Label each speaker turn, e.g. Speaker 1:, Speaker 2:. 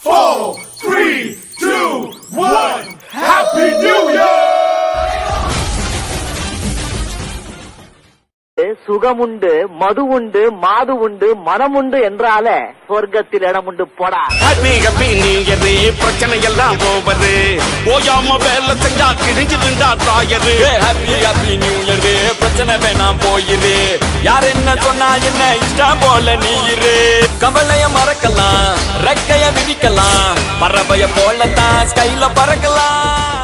Speaker 1: four, three, two, one. Happy New Year!
Speaker 2: சுகமுண்டு மது உண்டு மாது உண்டு மனமுண்டு என்றாலே சொர்க்கத்தில் இடமுண்டு போடா
Speaker 3: ஹாப்பி ஹாப்பி நீயரு பிரச்சனை எல்லாம் ஓவரு ஓயாம வேலை செஞ்சா கிழிஞ்சிருந்தா தாயரு ஹாப்பி ஹாப்பி நியூ இயர் பிரச்சனை வேணாம் போயிரு யார் என்ன சொன்னா என்ன இஷ்டம் போல நீ இரு கவலைய மறக்கலாம் ரெக்கைய விதிக்கலாம் பறவைய போலத்தான் ஸ்கைல பறக்கலாம்